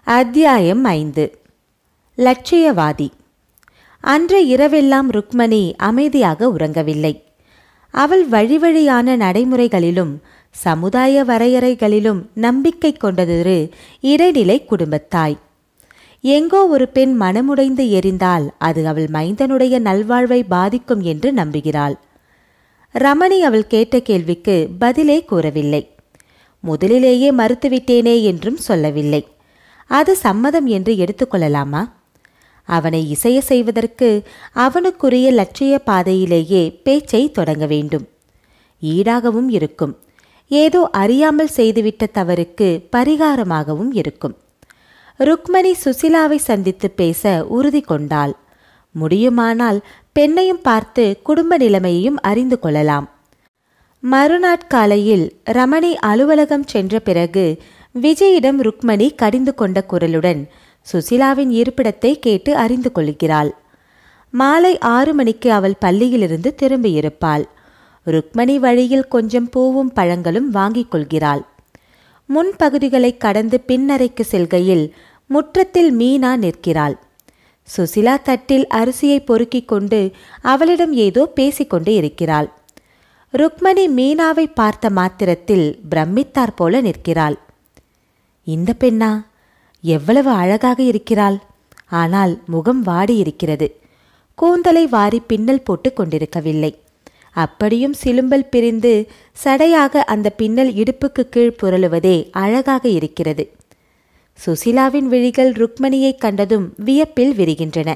அத்தியாயம் ஐந்து லட்சியவாதி அன்று இரவெல்லாம் ருக்மணி அமைதியாக உறங்கவில்லை அவள் வழி வழியான நடைமுறைகளிலும் சமுதாய வரையறைகளிலும் நம்பிக்கை கொண்டதொரு இடைநிலை குடும்பத்தாய் எங்கோ ஒரு பெண் மனமுடைந்து எரிந்தால் அது அவள் மைந்தனுடைய நல்வாழ்வை பாதிக்கும் என்று நம்புகிறாள் ரமணி அவள் கேட்ட கேள்விக்கு பதிலே கூறவில்லை முதலிலேயே மறுத்துவிட்டேனே என்றும் சொல்லவில்லை அது சம்மதம் என்று எடுத்துக்கொள்ளலாமா அவனை இசைய செய்வதற்கு அவனுக்குரிய லட்சிய பாதையிலேயே பேச்சை தொடங்க வேண்டும் ஈடாகவும் இருக்கும் ஏதோ அறியாமல் செய்துவிட்ட தவறுக்கு பரிகாரமாகவும் இருக்கும் ருக்மணி சுசிலாவை சந்தித்து பேச உறுதி கொண்டாள் முடியுமானால் பெண்ணையும் பார்த்து குடும்ப நிலைமையையும் அறிந்து கொள்ளலாம் மறுநாட்காலையில் ரமணி அலுவலகம் சென்ற பிறகு விஜயிடம் ருக்மணி கடிந்து கொண்ட குரலுடன் சுசிலாவின் இருப்பிடத்தை கேட்டு அறிந்து கொள்கிறாள் மாலை ஆறு மணிக்கு அவள் பள்ளியிலிருந்து திரும்பியிருப்பாள் ருக்மணி வழியில் கொஞ்சம் பூவும் பழங்களும் வாங்கிக் கொள்கிறாள் முன்பகுதிகளை கடந்து பின்னறைக்கு செல்கையில் முற்றத்தில் மீனா நிற்கிறாள் சுசிலா தட்டில் அரிசியை பொறுக்கிக் கொண்டு அவளிடம் ஏதோ பேசிக்கொண்டு இருக்கிறாள் ருக்மணி மீனாவை பார்த்த மாத்திரத்தில் பிரமித்தார் போல நிற்கிறாள் இந்த பெண்ணா எவ்வளவு அழகாக இருக்கிறாள் ஆனால் முகம் வாடி இருக்கிறது கூந்தலை வாரி பின்னல் போட்டு கொண்டிருக்கவில்லை அப்படியும் சிலும்பல் பிரிந்து சடையாக அந்த பின்னல் இடுப்புக்கு கீழ் புரளுவதே அழகாக இருக்கிறது சுசிலாவின் விழிகள் ருக்மணியை கண்டதும் வியப்பில் விரிகின்றன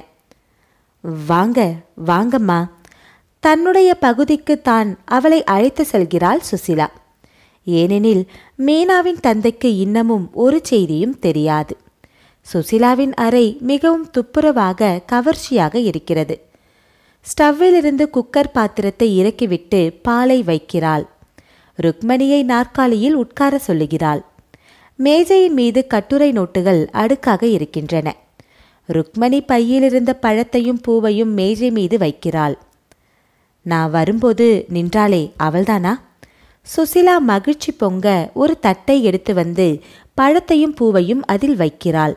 வாங்க வாங்கம்மா தன்னுடைய பகுதிக்கு தான் அவளை அழைத்து செல்கிறாள் சுசிலா ஏனெனில் மீனாவின் தந்தைக்கு இன்னமும் ஒரு செய்தியும் தெரியாது சுசிலாவின் அறை மிகவும் துப்புரவாக கவர்ச்சியாக இருக்கிறது ஸ்டவ்விலிருந்து குக்கர் பாத்திரத்தை இறக்கிவிட்டு பாலை வைக்கிறாள் ருக்மணியை நாற்காலியில் உட்கார சொல்லுகிறாள் மேஜையின் மீது கட்டுரை நோட்டுகள் அடுக்காக இருக்கின்றன ருக்மணி பையிலிருந்த பழத்தையும் பூவையும் மேஜை மீது வைக்கிறாள் நான் வரும்போது நின்றாளே அவள்தானா சுசிலா மகிழ்ச்சி பொங்க ஒரு தட்டை எடுத்து வந்து பழத்தையும் பூவையும் அதில் வைக்கிறாள்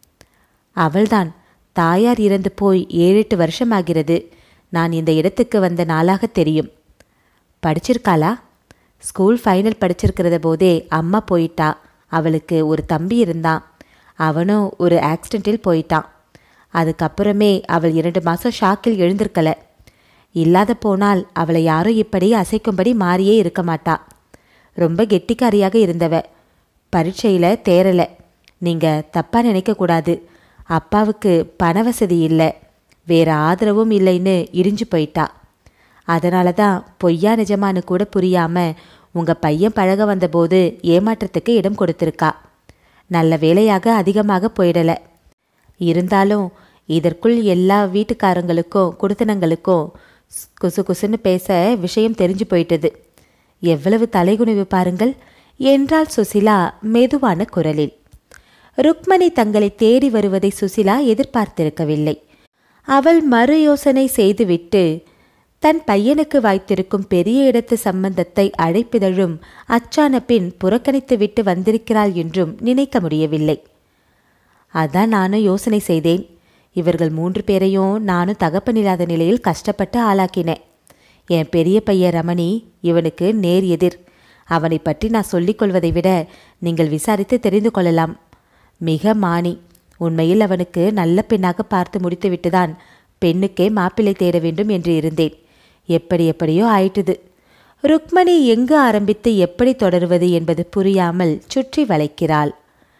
அவள்தான் தாயார் இறந்து போய் ஏழெட்டு வருஷமாகிறது நான் இந்த இடத்துக்கு வந்த நாளாக தெரியும் படிச்சிருக்காளா ஸ்கூல் ஃபைனல் படிச்சிருக்கிறத போதே அம்மா போயிட்டா அவளுக்கு ஒரு தம்பி இருந்தான் அவனும் ஒரு ஆக்சிடென்ட்டில் போயிட்டான் அதுக்கப்புறமே அவள் இரண்டு மாதம் ஷாக்கில் எழுந்திருக்கல இல்லாத போனால் அவளை யாரும் இப்படி அசைக்கும்படி மாறியே இருக்க மாட்டா ரொம்ப கெட்டிக்காரியாக இருந்தவ பரீட்சையில் தேரல நீங்கள் தப்பாக நினைக்கக்கூடாது அப்பாவுக்கு பண வசதி இல்லை வேற ஆதரவும் இல்லைன்னு இடிஞ்சு போயிட்டா அதனால தான் பொய்யா நிஜமானு கூட புரியாம உங்க பையன் பழக வந்தபோது ஏமாற்றத்துக்கு இடம் கொடுத்திருக்கா நல்ல வேலையாக அதிகமாக போயிடல இருந்தாலும் இதற்குள் எல்லா வீட்டுக்காரங்களுக்கும் குடுத்தனங்களுக்கும் குசு குசுன்னு பேச விஷயம் தெரிஞ்சு போயிட்டது எவ்வளவு தலைகுனிவு பாருங்கள் என்றாள் சுசிலா மெதுவான குரலில் ருக்மணி தங்களை தேடி வருவதை சுசிலா எதிர்பார்த்திருக்கவில்லை அவள் மறு யோசனை செய்துவிட்டு தன் பையனுக்கு வாய்த்திருக்கும் பெரிய இடத்து சம்பந்தத்தை அழைப்பிதழும் அச்சான பின் புறக்கணித்துவிட்டு வந்திருக்கிறாள் என்றும் நினைக்க முடியவில்லை அதான் நானும் யோசனை செய்தேன் இவர்கள் மூன்று பேரையும் நானும் தகப்பனில்லாத நிலையில் கஷ்டப்பட்டு ஆளாக்கினேன் என் பெரிய பையன் ரமணி இவனுக்கு நேர் எதிர் அவனை பற்றி நான் சொல்லிக் கொள்வதை விட நீங்கள் விசாரித்து தெரிந்து கொள்ளலாம் மிக மானி உண்மையில் அவனுக்கு நல்ல பெண்ணாக பார்த்து முடித்துவிட்டுதான் பெண்ணுக்கே மாப்பிள்ளை தேட வேண்டும் என்று இருந்தேன் எப்படி எப்படியோ ஆயிட்டுது ருக்மணி எங்கு ஆரம்பித்து எப்படி தொடருவது என்பது புரியாமல் சுற்றி வளைக்கிறாள்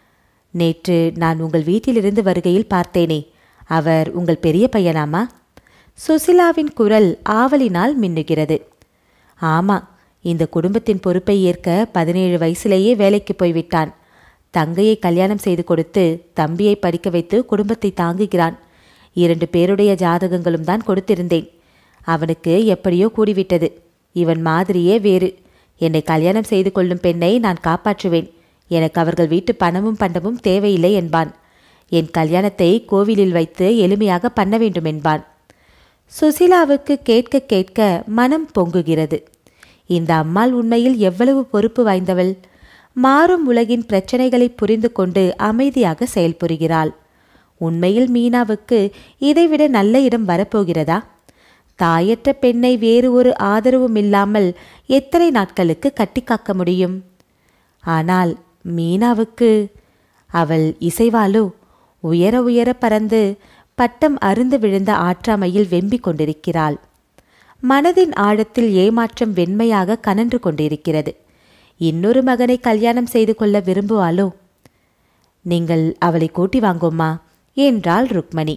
நேற்று நான் உங்கள் வீட்டிலிருந்து வருகையில் பார்த்தேனே அவர் உங்கள் பெரிய பையனாமா சுசிலாவின் குரல் ஆவலினால் மின்னுகிறது ஆமா இந்த குடும்பத்தின் பொறுப்பை ஏற்க பதினேழு வயசுலேயே வேலைக்கு போய்விட்டான் தங்கையை கல்யாணம் செய்து கொடுத்து தம்பியை படிக்க வைத்து குடும்பத்தை தாங்குகிறான் இரண்டு பேருடைய ஜாதகங்களும் தான் கொடுத்திருந்தேன் அவனுக்கு எப்படியோ கூடிவிட்டது இவன் மாதிரியே வேறு என்னை கல்யாணம் செய்து கொள்ளும் பெண்ணை நான் காப்பாற்றுவேன் எனக்கு அவர்கள் வீட்டு பணமும் பண்டமும் தேவையில்லை என்பான் என் கல்யாணத்தை கோவிலில் வைத்து எளிமையாக பண்ண வேண்டும் என்பான் சுசிலாவுக்கு கேட்க கேட்க மனம் பொங்குகிறது இந்த அம்மாள் உண்மையில் எவ்வளவு பொறுப்பு வாய்ந்தவள் மாறும் உலகின் பிரச்சனைகளை புரிந்து கொண்டு அமைதியாக செயல்புரிகிறாள் உண்மையில் மீனாவுக்கு இதைவிட நல்ல இடம் வரப்போகிறதா தாயற்ற பெண்ணை வேறு ஒரு ஆதரவும் இல்லாமல் எத்தனை நாட்களுக்கு கட்டிக்காக்க முடியும் ஆனால் மீனாவுக்கு அவள் இசைவாளோ உயர உயர பறந்து பட்டம் அருந்து விழுந்த ஆற்றாமையில் வெம்பிக் கொண்டிருக்கிறாள் மனதின் ஆழத்தில் ஏமாற்றம் வெண்மையாக கனன்று கொண்டிருக்கிறது இன்னொரு மகனை கல்யாணம் செய்து கொள்ள விரும்புவாளோ நீங்கள் அவளை கூட்டி வாங்கோம்மா என்றாள் ருக்மணி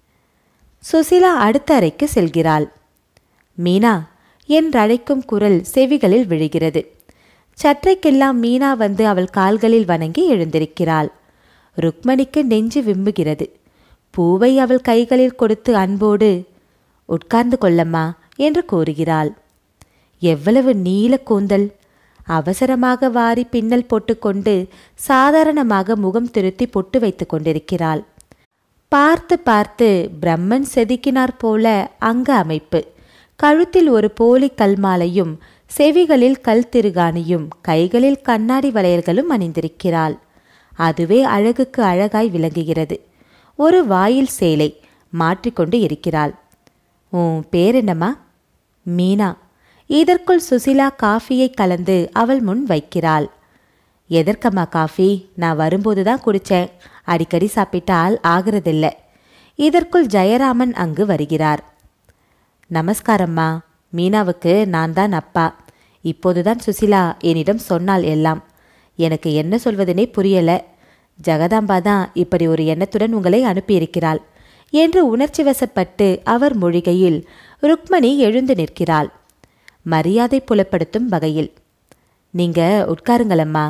சுசிலா அடுத்த அறைக்கு செல்கிறாள் மீனா என்றழைக்கும் குரல் செவிகளில் விழுகிறது சற்றைக்கெல்லாம் மீனா வந்து அவள் கால்களில் வணங்கி எழுந்திருக்கிறாள் ருக்மணிக்கு நெஞ்சு விம்புகிறது பூவை அவள் கைகளில் கொடுத்து அன்போடு உட்கார்ந்து கொள்ளம்மா என்று கூறுகிறாள் எவ்வளவு நீல கூந்தல் அவசரமாக வாரி பின்னல் போட்டுக்கொண்டு சாதாரணமாக முகம் திருத்தி பொட்டு வைத்துக் கொண்டிருக்கிறாள் பார்த்து பார்த்து பிரம்மன் செதுக்கினார் போல அங்க அமைப்பு கழுத்தில் ஒரு போலி கல்மாலையும் செவிகளில் கல் திருகாணியும் கைகளில் கண்ணாடி வளையல்களும் அணிந்திருக்கிறாள் அதுவே அழகுக்கு அழகாய் விளங்குகிறது ஒரு வாயில் சேலை மாற்றிக்கொண்டு இருக்கிறாள் உன் பேர் என்னம்மா மீனா இதற்குள் சுசிலா காஃபியை கலந்து அவள் முன் வைக்கிறாள் எதற்கம்மா காஃபி நான் வரும்போது தான் குடித்தேன் அடிக்கடி சாப்பிட்டால் ஆகிறதில்ல இதற்குள் ஜெயராமன் அங்கு வருகிறார் நமஸ்காரம்மா மீனாவுக்கு நான் தான் அப்பா இப்போதுதான் சுசிலா என்னிடம் சொன்னாள் எல்லாம் எனக்கு என்ன சொல்வதனே புரியல ஜெகதாம்பா தான் இப்படி ஒரு எண்ணத்துடன் உங்களை அனுப்பியிருக்கிறாள் என்று உணர்ச்சி வசப்பட்டு அவர் மொழிகையில் ருக்மணி எழுந்து நிற்கிறாள் மரியாதை புலப்படுத்தும் வகையில் நீங்க உட்காருங்களம்மா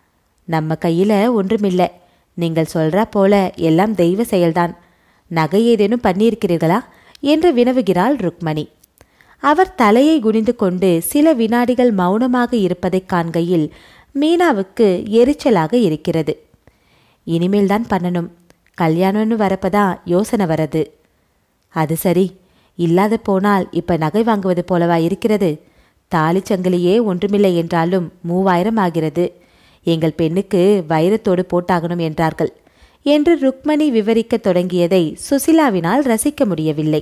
நம்ம கையில ஒன்றுமில்ல நீங்கள் சொல்றா போல எல்லாம் தெய்வ செயல்தான் நகை ஏதேனும் பண்ணியிருக்கிறீர்களா என்று வினவுகிறாள் ருக்மணி அவர் தலையை குனிந்து கொண்டு சில வினாடிகள் மௌனமாக இருப்பதைக் காண்கையில் மீனாவுக்கு எரிச்சலாக இருக்கிறது இனிமேல் தான் பண்ணணும் கல்யாணம்னு வரப்பதான் யோசனை வரது அது சரி இல்லாத போனால் இப்ப நகை வாங்குவது போலவா இருக்கிறது தாலிச்சங்கிலியே ஒன்றுமில்லை என்றாலும் மூவாயிரம் ஆகிறது எங்கள் பெண்ணுக்கு வைரத்தோடு போட்டாகணும் என்றார்கள் என்று ருக்மணி விவரிக்கத் தொடங்கியதை சுசிலாவினால் ரசிக்க முடியவில்லை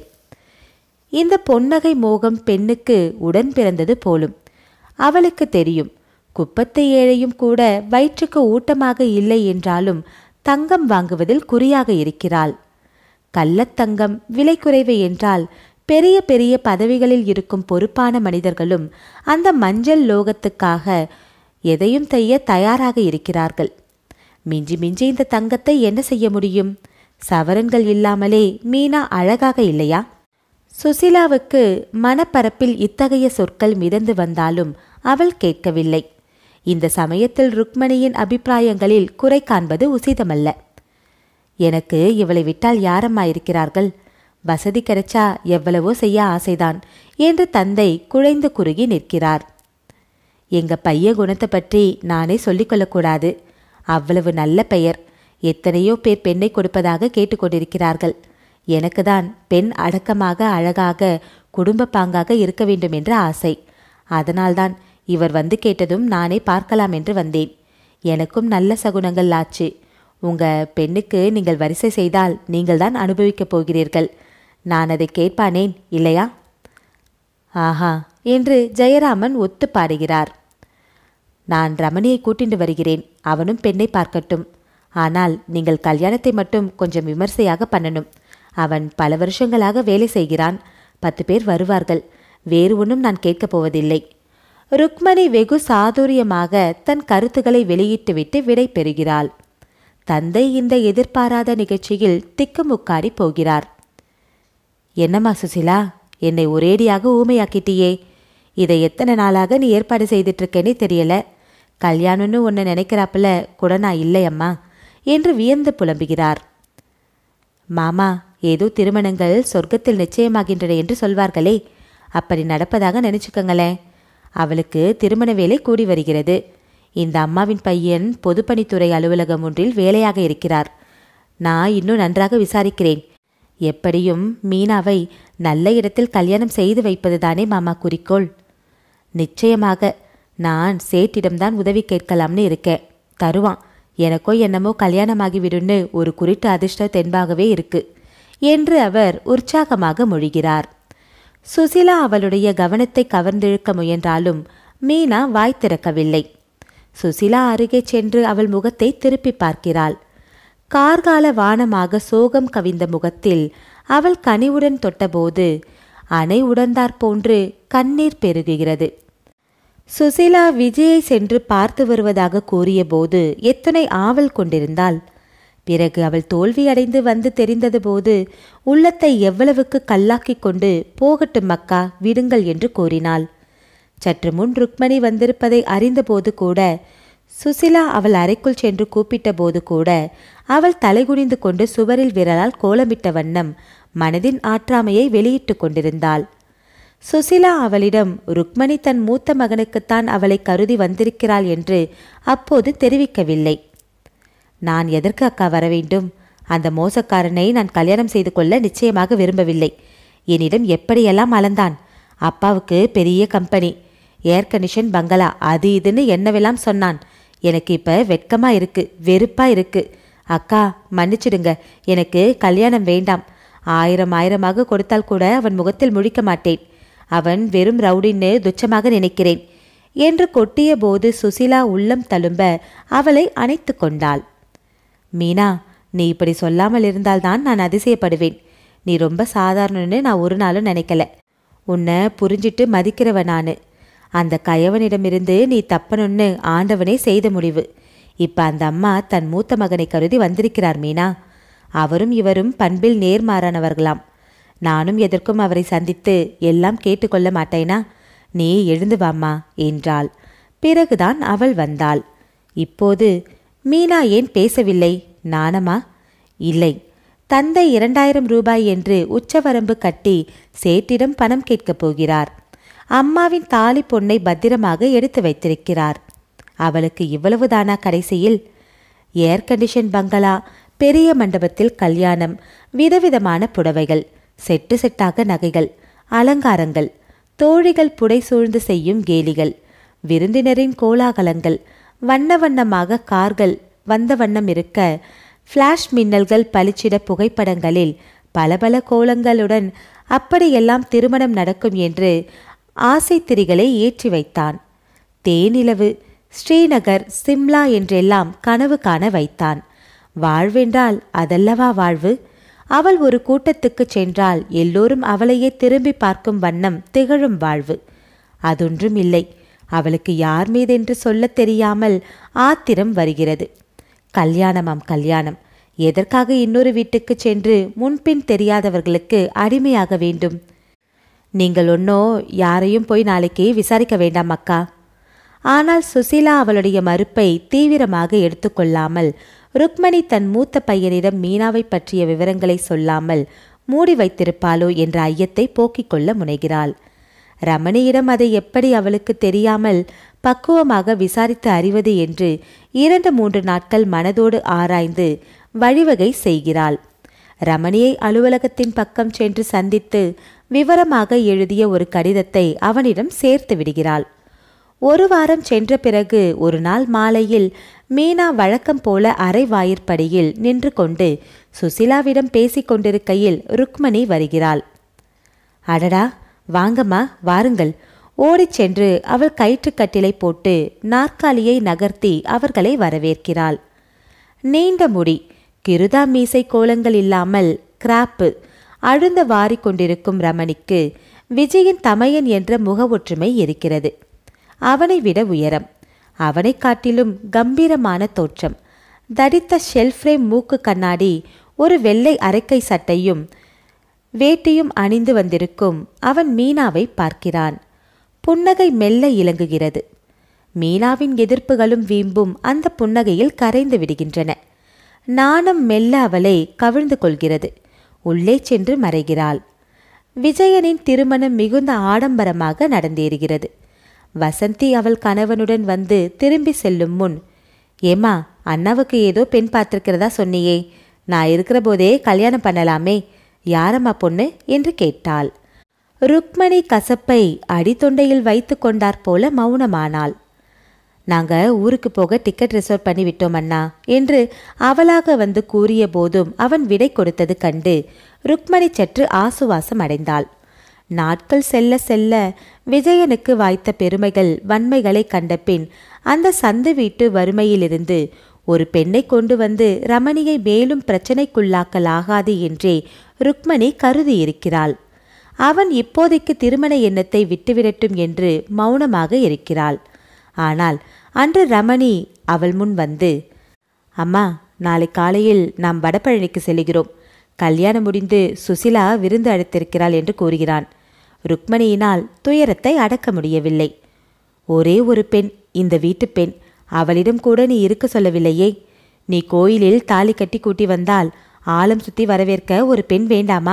இந்த பொன்னகை மோகம் பெண்ணுக்கு உடன் பிறந்தது போலும் அவளுக்கு தெரியும் குப்பத்தை ஏழையும் கூட வயிற்றுக்கு ஊட்டமாக இல்லை என்றாலும் தங்கம் வாங்குவதில் குறியாக இருக்கிறாள் கள்ளத்தங்கம் விலை குறைவு என்றால் பெரிய பெரிய பதவிகளில் இருக்கும் பொறுப்பான மனிதர்களும் அந்த மஞ்சள் லோகத்துக்காக எதையும் செய்ய தயாராக இருக்கிறார்கள் மிஞ்சி மிஞ்சி இந்த தங்கத்தை என்ன செய்ய முடியும் சவரன்கள் இல்லாமலே மீனா அழகாக இல்லையா சுசிலாவுக்கு மனப்பரப்பில் இத்தகைய சொற்கள் மிதந்து வந்தாலும் அவள் கேட்கவில்லை இந்த சமயத்தில் ருக்மணியின் அபிப்பிராயங்களில் குறை காண்பது உசிதமல்ல எனக்கு இவளை விட்டால் யாரம்மா இருக்கிறார்கள் வசதி கிடைச்சா எவ்வளவோ செய்ய ஆசைதான் என்று தந்தை குழைந்து குறுகி நிற்கிறார் எங்க பைய குணத்தை பற்றி நானே சொல்லிக்கொள்ளக்கூடாது அவ்வளவு நல்ல பெயர் எத்தனையோ பேர் பெண்ணை கொடுப்பதாக கேட்டுக்கொண்டிருக்கிறார்கள் எனக்கு தான் பெண் அடக்கமாக அழகாக குடும்ப பாங்காக இருக்க வேண்டும் என்ற ஆசை அதனால்தான் இவர் வந்து கேட்டதும் நானே பார்க்கலாம் என்று வந்தேன் எனக்கும் நல்ல சகுனங்கள் ஆச்சு உங்க பெண்ணுக்கு நீங்கள் வரிசை செய்தால் நீங்கள்தான் அனுபவிக்கப் போகிறீர்கள் நான் அதை கேட்பானேன் இல்லையா ஆஹா என்று ஜெயராமன் ஒத்து பாடுகிறார் நான் ரமணியை கூட்டிண்டு வருகிறேன் அவனும் பெண்ணை பார்க்கட்டும் ஆனால் நீங்கள் கல்யாணத்தை மட்டும் கொஞ்சம் விமர்சையாக பண்ணணும் அவன் பல வருஷங்களாக வேலை செய்கிறான் பத்து பேர் வருவார்கள் வேறு ஒன்றும் நான் கேட்கப் போவதில்லை ருக்மணி வெகு சாதுரியமாக தன் கருத்துக்களை வெளியிட்டுவிட்டு விடை பெறுகிறாள் தந்தை இந்த எதிர்பாராத நிகழ்ச்சியில் திக்குமுக்காடி போகிறார் என்னம்மா சுசிலா என்னை ஒரேடியாக ஊமையாக்கிட்டியே இதை எத்தனை நாளாக நீ ஏற்பாடு செய்துட்டு இருக்கேனே தெரியல கல்யாணம்னு உன்னை நினைக்கிறாப்புல கூட நான் இல்லையம்மா என்று வியந்து புலம்புகிறார் மாமா ஏதோ திருமணங்கள் சொர்க்கத்தில் நிச்சயமாகின்றன என்று சொல்வார்களே அப்படி நடப்பதாக நினைச்சுக்கங்களேன் அவளுக்கு திருமண வேலை கூடி வருகிறது இந்த அம்மாவின் பையன் பொதுப்பணித்துறை அலுவலகம் ஒன்றில் வேலையாக இருக்கிறார் நான் இன்னும் நன்றாக விசாரிக்கிறேன் எப்படியும் மீனாவை நல்ல இடத்தில் கல்யாணம் செய்து வைப்பதுதானே மாமா குறிக்கோள் நிச்சயமாக நான் சேட்டிடம்தான் உதவி கேட்கலாம்னு இருக்கேன் தருவான் எனக்கோ என்னமோ கல்யாணமாகி விடுன்னு ஒரு குறிட்டு அதிர்ஷ்ட தென்பாகவே இருக்கு என்று அவர் உற்சாகமாக மொழிகிறார் சுசிலா அவளுடைய கவனத்தை கவர்ந்திழுக்க முயன்றாலும் மீனா வாய் திறக்கவில்லை சுசிலா அருகே சென்று அவள் முகத்தை திருப்பி பார்க்கிறாள் கார்கால வானமாக சோகம் கவிந்த முகத்தில் அவள் கனிவுடன் தொட்டபோது அணை உடர்ந்தாற் போன்று கண்ணீர் பெருகுகிறது சுசிலா விஜயை சென்று பார்த்து வருவதாக கூறியபோது எத்தனை ஆவல் கொண்டிருந்தாள் பிறகு அவள் தோல்வியடைந்து வந்து தெரிந்தது போது உள்ளத்தை எவ்வளவுக்கு கல்லாக்கிக் கொண்டு போகட்டும் மக்கா விடுங்கள் என்று கூறினாள் சற்று முன் ருக்மணி வந்திருப்பதை அறிந்தபோது கூட சுசிலா அவள் அறைக்குள் சென்று கூப்பிட்ட போது கூட அவள் தலைகுனிந்து கொண்டு சுவரில் விரலால் கோலமிட்ட வண்ணம் மனதின் ஆற்றாமையை வெளியிட்டு கொண்டிருந்தாள் சுசிலா அவளிடம் ருக்மணி தன் மூத்த மகனுக்குத்தான் அவளை கருதி வந்திருக்கிறாள் என்று அப்போது தெரிவிக்கவில்லை நான் எதற்கு அக்கா வர வேண்டும் அந்த மோசக்காரனை நான் கல்யாணம் செய்து கொள்ள நிச்சயமாக விரும்பவில்லை என்னிடம் எப்படியெல்லாம் அளந்தான் அப்பாவுக்கு பெரிய கம்பெனி ஏர் கண்டிஷன் பங்களா அது இதுன்னு என்னவெல்லாம் சொன்னான் எனக்கு இப்ப வெட்கமா இருக்கு வெறுப்பா இருக்கு அக்கா மன்னிச்சிடுங்க எனக்கு கல்யாணம் வேண்டாம் ஆயிரம் ஆயிரமாக கொடுத்தால் கூட அவன் முகத்தில் முழிக்க மாட்டேன் அவன் வெறும் ரவுடின்னு துச்சமாக நினைக்கிறேன் என்று கொட்டிய போது சுசிலா உள்ளம் தழும்ப அவளை அணைத்து கொண்டாள் மீனா நீ இப்படி சொல்லாமல் இருந்தால்தான் நான் அதிசயப்படுவேன் நீ ரொம்ப சாதாரணன்னு நான் ஒரு நாளும் நினைக்கல உன்னை புரிஞ்சிட்டு மதிக்கிறவ நானு அந்த கயவனிடமிருந்து நீ தப்பணுன்னு ஆண்டவனே செய்த முடிவு இப்ப அந்த அம்மா தன் மூத்த மகனை கருதி வந்திருக்கிறார் மீனா அவரும் இவரும் பண்பில் நேர்மாறானவர்களாம் நானும் எதற்கும் அவரை சந்தித்து எல்லாம் கேட்டுக்கொள்ள மாட்டேனா நீ எழுந்து வாம்மா என்றாள் பிறகுதான் அவள் வந்தாள் இப்போது மீனா ஏன் பேசவில்லை நாணமா இல்லை தந்தை இரண்டாயிரம் ரூபாய் என்று உச்சவரம்பு கட்டி சேட்டிடம் பணம் கேட்கப் போகிறார் அம்மாவின் தாலி பொன்னை பத்திரமாக எடுத்து வைத்திருக்கிறார் அவளுக்கு இவ்வளவுதானா கடைசியில் ஏர் கண்டிஷன் பங்களா பெரிய மண்டபத்தில் கல்யாணம் விதவிதமான புடவைகள் செட்டு செட்டாக நகைகள் அலங்காரங்கள் தோழிகள் புடை சூழ்ந்து செய்யும் கேலிகள் விருந்தினரின் கோலாகலங்கள் வண்ண வண்ணமாக கார்கள் வந்த வண்ணம் இருக்க ஃப்ளாஷ் மின்னல்கள் பளிச்சிட புகைப்படங்களில் பல பல கோலங்களுடன் அப்படியெல்லாம் திருமணம் நடக்கும் என்று ஆசை திரிகளை ஏற்றி வைத்தான் தேனிலவு ஸ்ரீநகர் சிம்லா என்றெல்லாம் கனவு காண வைத்தான் வாழ்வென்றால் அதல்லவா வாழ்வு அவள் ஒரு கூட்டத்துக்குச் சென்றால் எல்லோரும் அவளையே திரும்பி பார்க்கும் வண்ணம் திகழும் வாழ்வு அதொன்றும் இல்லை அவளுக்கு யார் மீதென்று சொல்லத் தெரியாமல் ஆத்திரம் வருகிறது கல்யாணமாம் கல்யாணம் எதற்காக இன்னொரு வீட்டுக்கு சென்று முன்பின் தெரியாதவர்களுக்கு அடிமையாக வேண்டும் நீங்கள் ஒன்னோ யாரையும் போய் நாளைக்கு விசாரிக்க வேண்டாம் அக்கா ஆனால் சுசீலா அவளுடைய மறுப்பை தீவிரமாக எடுத்துக்கொள்ளாமல் ருக்மணி தன் மூத்த பையனிடம் மீனாவை பற்றிய விவரங்களை சொல்லாமல் மூடி வைத்திருப்பாளோ என்ற ஐயத்தை போக்கிக் கொள்ள முனைகிறாள் ரமணியிடம் அதை எப்படி அவளுக்கு தெரியாமல் பக்குவமாக விசாரித்து அறிவது என்று இரண்டு மூன்று நாட்கள் மனதோடு ஆராய்ந்து வழிவகை செய்கிறாள் ரமணியை அலுவலகத்தின் பக்கம் சென்று சந்தித்து விவரமாக எழுதிய ஒரு கடிதத்தை அவனிடம் சேர்த்து விடுகிறாள் ஒரு வாரம் சென்ற பிறகு ஒரு நாள் மாலையில் மீனா வழக்கம் போல அரை வாயிற்படியில் நின்று கொண்டு சுசிலாவிடம் பேசிக் கொண்டிருக்கையில் ருக்மணி வருகிறாள் அடடா வாங்கம்மா வாருங்கள் ஓடிச் சென்று அவள் கயிற்றுக்கட்டிலை போட்டு நாற்காலியை நகர்த்தி அவர்களை வரவேற்கிறாள் நீண்ட முடி கிருதா மீசை கோலங்கள் இல்லாமல் கிராப்பு அழுந்த வாரிக் கொண்டிருக்கும் ரமணிக்கு விஜயின் தமையன் என்ற முக ஒற்றுமை இருக்கிறது அவனை விட உயரம் அவனைக் காட்டிலும் கம்பீரமான தோற்றம் தடித்த ஷெல்ஃப்ரேம் மூக்கு கண்ணாடி ஒரு வெள்ளை அரைக்கை சட்டையும் வேட்டியும் அணிந்து வந்திருக்கும் அவன் மீனாவை பார்க்கிறான் புன்னகை மெல்ல இலங்குகிறது மீனாவின் எதிர்ப்புகளும் வீம்பும் அந்த புன்னகையில் கரைந்து விடுகின்றன நாணம் மெல்ல அவளை கவிழ்ந்து கொள்கிறது உள்ளே சென்று மறைகிறாள் விஜயனின் திருமணம் மிகுந்த ஆடம்பரமாக நடந்தேறுகிறது வசந்தி அவள் கணவனுடன் வந்து திரும்பி செல்லும் முன் ஏமா அண்ணாவுக்கு ஏதோ பெண் பார்த்திருக்கிறதா சொன்னியே நான் இருக்கிற போதே கல்யாணம் பண்ணலாமே யாரம்மா பொண்ணு என்று கேட்டாள் ருக்மணி கசப்பை அடித்தொண்டையில் வைத்து கொண்டாற் போல மௌனமானாள் நாங்க ஊருக்கு போக டிக்கெட் ரிசர்வ் பண்ணி விட்டோம் அண்ணா என்று அவளாக வந்து கூறிய போதும் அவன் விடை கொடுத்தது கண்டு ருக்மணி சற்று ஆசுவாசம் அடைந்தாள் நாட்கள் செல்ல செல்ல விஜயனுக்கு வாய்த்த பெருமைகள் வன்மைகளை கண்டபின் அந்த சந்து வீட்டு வறுமையிலிருந்து ஒரு பெண்ணை கொண்டு வந்து ரமணியை மேலும் பிரச்சனைக்குள்ளாக்கலாகாது என்றே ருக்மணி கருதியிருக்கிறாள் அவன் இப்போதைக்கு திருமண எண்ணத்தை விட்டுவிடட்டும் என்று மௌனமாக இருக்கிறாள் ஆனால் அன்று ரமணி அவள் முன் வந்து அம்மா நாளை காலையில் நாம் வடபழனிக்கு செல்கிறோம் கல்யாணம் முடிந்து சுசிலா விருந்து அழைத்திருக்கிறாள் என்று கூறுகிறான் ருக்மணியினால் துயரத்தை அடக்க முடியவில்லை ஒரே ஒரு பெண் இந்த வீட்டு பெண் அவளிடம் கூட நீ இருக்க சொல்லவில்லையே நீ கோயிலில் தாலி கட்டி கூட்டி வந்தால் ஆலம் சுத்தி வரவேற்க ஒரு பெண் வேண்டாமா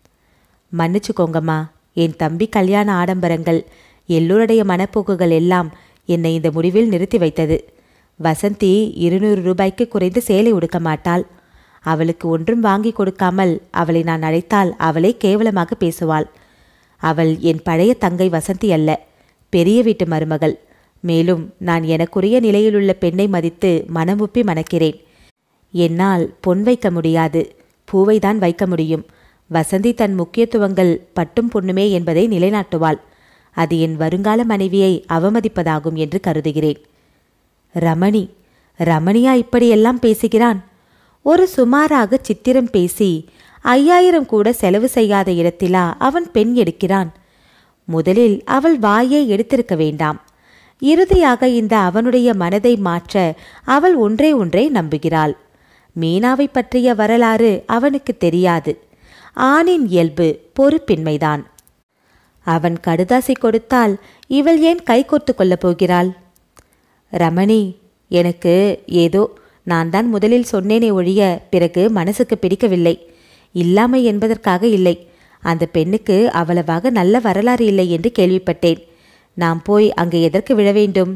மன்னிச்சுக்கோங்கம்மா என் தம்பி கல்யாண ஆடம்பரங்கள் எல்லோருடைய மனப்போக்குகள் எல்லாம் என்னை இந்த முடிவில் நிறுத்தி வைத்தது வசந்தி இருநூறு ரூபாய்க்கு குறைந்து சேலை உடுக்க மாட்டாள் அவளுக்கு ஒன்றும் வாங்கி கொடுக்காமல் அவளை நான் அழைத்தால் அவளே கேவலமாக பேசுவாள் அவள் என் பழைய தங்கை வசந்தி அல்ல பெரிய வீட்டு மருமகள் மேலும் நான் எனக்குரிய நிலையிலுள்ள பெண்ணை மதித்து மனமுப்பி மணக்கிறேன் என்னால் பொன் வைக்க முடியாது பூவைதான் வைக்க முடியும் வசந்தி தன் முக்கியத்துவங்கள் பட்டும் பொண்ணுமே என்பதை நிலைநாட்டுவாள் அது என் வருங்கால மனைவியை அவமதிப்பதாகும் என்று கருதுகிறேன் ரமணி ரமணியா இப்படியெல்லாம் பேசுகிறான் ஒரு சுமாராக சித்திரம் பேசி ஐயாயிரம் கூட செலவு செய்யாத இடத்திலா அவன் பெண் எடுக்கிறான் முதலில் அவள் வாயை எடுத்திருக்க வேண்டாம் இறுதியாக இந்த அவனுடைய மனதை மாற்ற அவள் ஒன்றே ஒன்றை நம்புகிறாள் மீனாவை பற்றிய வரலாறு அவனுக்கு தெரியாது ஆணின் இயல்பு பொறுப்பின்மைதான் அவன் கடுதாசி கொடுத்தால் இவள் ஏன் கை கோர்த்து கொள்ளப் போகிறாள் ரமணி எனக்கு ஏதோ நான் தான் முதலில் சொன்னேனே ஒழிய பிறகு மனசுக்கு பிடிக்கவில்லை இல்லாமை என்பதற்காக இல்லை அந்த பெண்ணுக்கு அவ்வளவாக நல்ல வரலாறு இல்லை என்று கேள்விப்பட்டேன் நாம் போய் அங்கு எதற்கு விழ வேண்டும்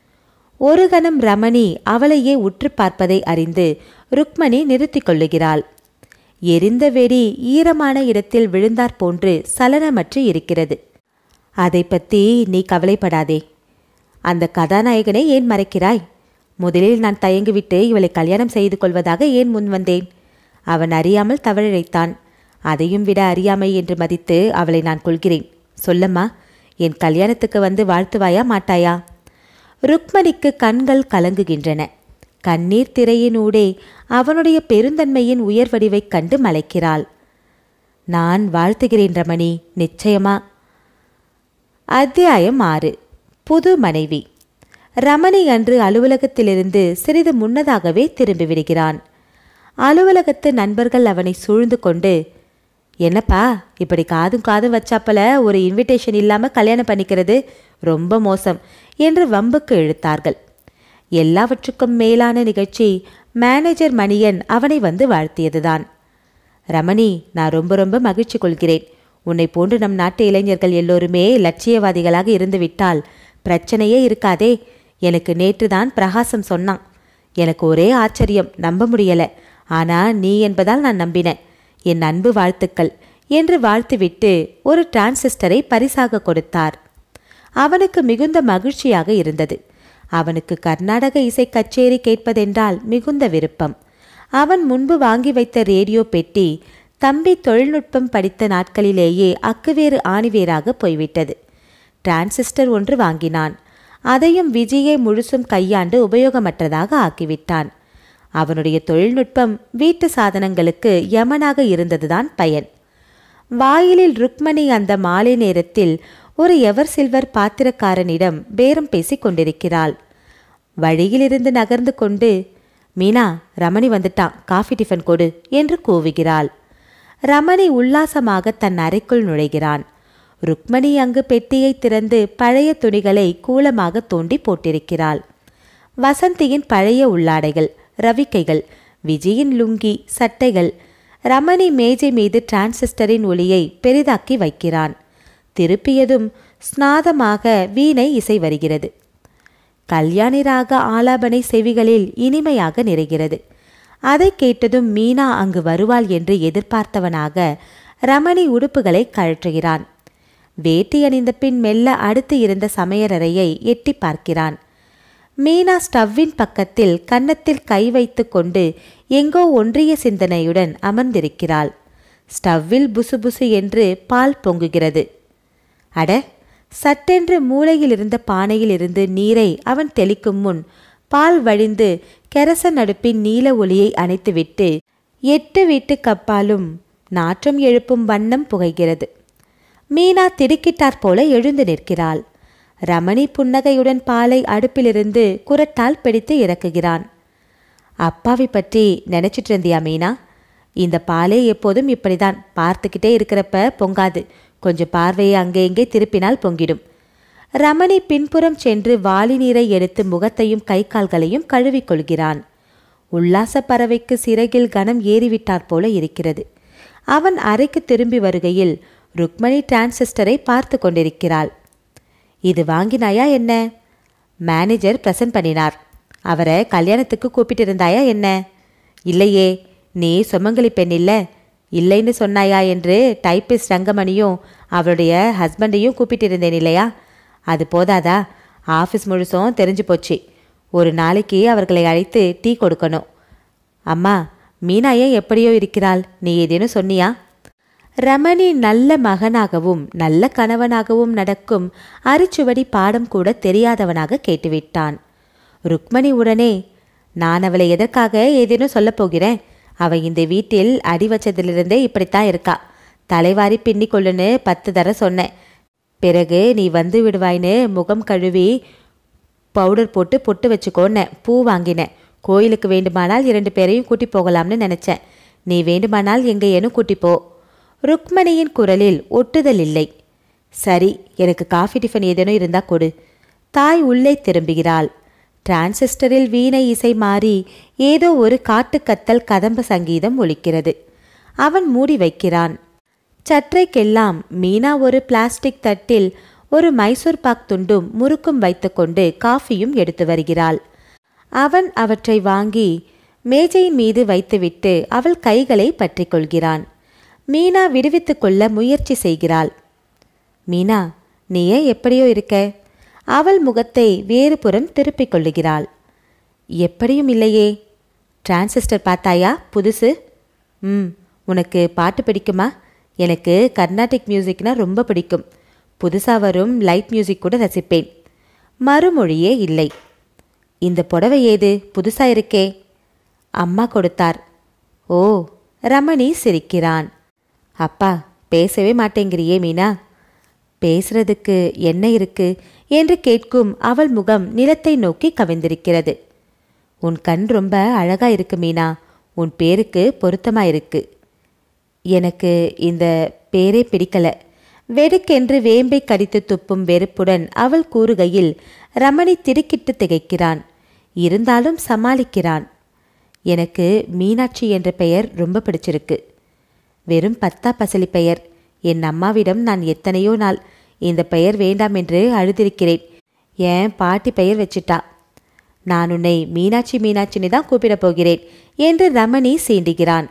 ஒரு கணம் ரமணி அவளையே உற்று பார்ப்பதை அறிந்து ருக்மணி நிறுத்திக் கொள்ளுகிறாள் எரிந்த வெடி ஈரமான இடத்தில் விழுந்தாற் போன்று சலனமற்று இருக்கிறது அதை பற்றி நீ கவலைப்படாதே அந்த கதாநாயகனை ஏன் மறைக்கிறாய் முதலில் நான் தயங்கிவிட்டு இவளை கல்யாணம் செய்து கொள்வதாக ஏன் முன் வந்தேன் அவன் அறியாமல் தவழிழைத்தான் அதையும் விட அறியாமை என்று மதித்து அவளை நான் கொள்கிறேன் சொல்லம்மா என் கல்யாணத்துக்கு வந்து வாழ்த்துவாயா மாட்டாயா ருக்மணிக்கு கண்கள் கலங்குகின்றன கண்ணீர் திரையினூடே அவனுடைய பெருந்தன்மையின் உயர்வடிவைக் கண்டு மலைக்கிறாள் நான் வாழ்த்துகிறேன் ரமணி நிச்சயமா அத்தியாயம் ஆறு புது மனைவி ரமணி அன்று அலுவலகத்திலிருந்து சிறிது முன்னதாகவே திரும்பி விடுகிறான் அலுவலகத்து நண்பர்கள் அவனை சூழ்ந்து கொண்டு என்னப்பா இப்படி காதும் காதும் வச்சாப்பல ஒரு இன்விடேஷன் இல்லாம கல்யாணம் பண்ணிக்கிறது ரொம்ப மோசம் என்று வம்புக்கு இழுத்தார்கள் எல்லாவற்றுக்கும் மேலான நிகழ்ச்சி மேனேஜர் மணியன் அவனை வந்து வாழ்த்தியதுதான் ரமணி நான் ரொம்ப ரொம்ப மகிழ்ச்சி கொள்கிறேன் உன்னை போன்று நம் நாட்டு இளைஞர்கள் எல்லோருமே லட்சியவாதிகளாக இருந்து விட்டால் பிரச்சனையே இருக்காதே எனக்கு நேற்றுதான் பிரகாசம் சொன்னான் எனக்கு ஒரே ஆச்சரியம் நம்ப முடியல ஆனா நீ என்பதால் நான் நம்பினேன் என் அன்பு வாழ்த்துக்கள் என்று வாழ்த்துவிட்டு ஒரு டிரான்சிஸ்டரை பரிசாக கொடுத்தார் அவனுக்கு மிகுந்த மகிழ்ச்சியாக இருந்தது அவனுக்கு கர்நாடக இசை கச்சேரி கேட்பதென்றால் மிகுந்த விருப்பம் அவன் முன்பு வாங்கி வைத்த ரேடியோ பெட்டி தம்பி தொழில்நுட்பம் படித்த நாட்களிலேயே அக்குவேறு ஆணிவேராக போய்விட்டது டிரான்சிஸ்டர் ஒன்று வாங்கினான் அதையும் விஜயை முழுசும் கையாண்டு உபயோகமற்றதாக ஆக்கிவிட்டான் அவனுடைய தொழில்நுட்பம் வீட்டு சாதனங்களுக்கு யமனாக இருந்ததுதான் பயன் வாயிலில் ருக்மணி அந்த மாலை நேரத்தில் ஒரு எவர் சில்வர் பாத்திரக்காரனிடம் பேரம் பேசிக் கொண்டிருக்கிறாள் வழியிலிருந்து நகர்ந்து கொண்டு மீனா ரமணி வந்துட்டான் காஃபி டிஃபன் கொடு என்று கூவுகிறாள் ரமணி உல்லாசமாக தன் அறைக்குள் நுழைகிறான் ருக்மணி அங்கு பெட்டியை திறந்து பழைய துணிகளை கூலமாக தோண்டி போட்டிருக்கிறாள் வசந்தியின் பழைய உள்ளாடைகள் ரவிக்கைகள் விஜயின் லுங்கி சட்டைகள் ரமணி மேஜை மீது டிரான்சிஸ்டரின் ஒளியை பெரிதாக்கி வைக்கிறான் திருப்பியதும் ஸ்நாதமாக வீணை இசை வருகிறது கல்யாணி ராக ஆலாபனை செவிகளில் இனிமையாக நிறைகிறது அதை கேட்டதும் மீனா அங்கு வருவாள் என்று எதிர்பார்த்தவனாக ரமணி உடுப்புகளை கழற்றுகிறான் வேட்டி அணிந்த பின் மெல்ல அடுத்து இருந்த சமையலறையை எட்டி பார்க்கிறான் மீனா ஸ்டவ்வின் பக்கத்தில் கன்னத்தில் கை வைத்து கொண்டு எங்கோ ஒன்றிய சிந்தனையுடன் அமர்ந்திருக்கிறாள் ஸ்டவ்வில் புசு என்று பால் பொங்குகிறது அட சட்டென்று மூலையில் இருந்த பானையில் இருந்து நீரை அவன் தெளிக்கும் முன் பால் வழிந்து கெரசன் அடுப்பின் நீல ஒளியை அணைத்துவிட்டு எட்டு வீட்டு கப்பாலும் நாற்றம் எழுப்பும் வண்ணம் புகைகிறது மீனா திடுக்கிட்டாற் போல எழுந்து நிற்கிறாள் ரமணி புன்னகையுடன் பாலை அடுப்பிலிருந்து குரட்டால் பிடித்து இறக்குகிறான் அப்பாவை பற்றி நினைச்சிட்டு இருந்தியா மீனா இந்த பாலே எப்போதும் இப்படிதான் பார்த்துக்கிட்டே இருக்கிறப்ப பொங்காது கொஞ்சம் பார்வையை அங்கே இங்கே திருப்பினால் பொங்கிடும் ரமணி பின்புறம் சென்று வாளி நீரை எடுத்து முகத்தையும் கை கால்களையும் கழுவிக்கொள்கிறான் உல்லாச பறவைக்கு சிறகில் கனம் ஏறிவிட்டாற் போல இருக்கிறது அவன் அறைக்கு திரும்பி வருகையில் ருக்மணி டிரான்சிஸ்டரை பார்த்து கொண்டிருக்கிறாள் இது வாங்கினாயா என்ன மேனேஜர் பிரசன்ட் பண்ணினார் அவரை கல்யாணத்துக்கு கூப்பிட்டு இருந்தாயா என்ன இல்லையே நீ சுமங்கலி பெண் இல்ல இல்லைன்னு சொன்னாயா என்று டைப்பிஸ்ட் ரங்கமணியும் அவளுடைய ஹஸ்பண்டையும் கூப்பிட்டு இருந்தேன் இல்லையா அது போதாதா ஆஃபீஸ் முழுசும் தெரிஞ்சு போச்சு ஒரு நாளைக்கு அவர்களை அழைத்து டீ கொடுக்கணும் அம்மா மீனா ஏன் எப்படியோ இருக்கிறாள் நீ ஏதேனும் சொன்னியா ரமணி நல்ல மகனாகவும் நல்ல கணவனாகவும் நடக்கும் அரிச்சுவடி பாடம் கூட தெரியாதவனாக கேட்டுவிட்டான் ருக்மணி உடனே நான் அவளை எதற்காக ஏதேனும் சொல்லப் போகிறேன் அவ இந்த வீட்டில் அடி வச்சதிலிருந்தே இப்படித்தான் இருக்கா தலைவாரி பின்னி கொள்ளுன்னு பத்து தர சொன்னேன் பிறகு நீ வந்து விடுவாய்ன்னு முகம் கழுவி பவுடர் போட்டு பொட்டு வச்சுக்கோன்னேன் பூ வாங்கினேன் கோயிலுக்கு வேண்டுமானால் இரண்டு பேரையும் கூட்டி போகலாம்னு நினைச்சேன் நீ வேண்டுமானால் எங்கேயேனும் கூட்டி போ ருக்மணியின் குரலில் ஒட்டுதல் இல்லை சரி எனக்கு காஃபி டிஃபன் ஏதேனும் இருந்தா கொடு தாய் உள்ளே திரும்புகிறாள் டிரான்சிஸ்டரில் வீணை இசை மாறி ஏதோ ஒரு காட்டுக்கத்தல் கதம்ப சங்கீதம் ஒலிக்கிறது அவன் மூடி வைக்கிறான் சற்றைக்கெல்லாம் மீனா ஒரு பிளாஸ்டிக் தட்டில் ஒரு மைசூர் பாக் துண்டும் முறுக்கும் வைத்துக்கொண்டு காஃபியும் எடுத்து வருகிறாள் அவன் அவற்றை வாங்கி மேஜையின் மீது வைத்துவிட்டு அவள் கைகளை பற்றி கொள்கிறான் மீனா விடுவித்துக் கொள்ள முயற்சி செய்கிறாள் மீனா நீ ஏன் எப்படியோ இருக்க அவள் முகத்தை வேறு புறம் திருப்பிக் கொள்ளுகிறாள் எப்படியும் இல்லையே டிரான்சிஸ்டர் பார்த்தாயா புதுசு ம் உனக்கு பாட்டு பிடிக்குமா எனக்கு கர்நாடிக் மியூசிக்னா ரொம்ப பிடிக்கும் புதுசாக வரும் லைட் மியூசிக் கூட ரசிப்பேன் மறுமொழியே இல்லை இந்த புடவை ஏது புதுசா இருக்கே அம்மா கொடுத்தார் ஓ ரமணி சிரிக்கிறான் அப்பா பேசவே மாட்டேங்கிறியே மீனா பேசுறதுக்கு என்ன இருக்கு என்று கேட்கும் அவள் முகம் நிலத்தை நோக்கி கவிந்திருக்கிறது உன் கண் ரொம்ப அழகா இருக்கு மீனா உன் பேருக்கு பொருத்தமா இருக்கு எனக்கு இந்த பேரே பிடிக்கல வெடுக்கென்று வேம்பை கடித்து துப்பும் வெறுப்புடன் அவள் கூறுகையில் ரமணி திடுக்கிட்டு திகைக்கிறான் இருந்தாலும் சமாளிக்கிறான் எனக்கு மீனாட்சி என்ற பெயர் ரொம்ப பிடிச்சிருக்கு வெறும் பத்தா பசலி பெயர் என் அம்மாவிடம் நான் எத்தனையோ நாள் இந்த பெயர் வேண்டாம் என்று அழுதிருக்கிறேன் ஏன் பாட்டி பெயர் வச்சிட்டா நான் உன்னை மீனாட்சி மீனாட்சின்னு தான் கூப்பிடப் போகிறேன் என்று ரமணி சீண்டுகிறான்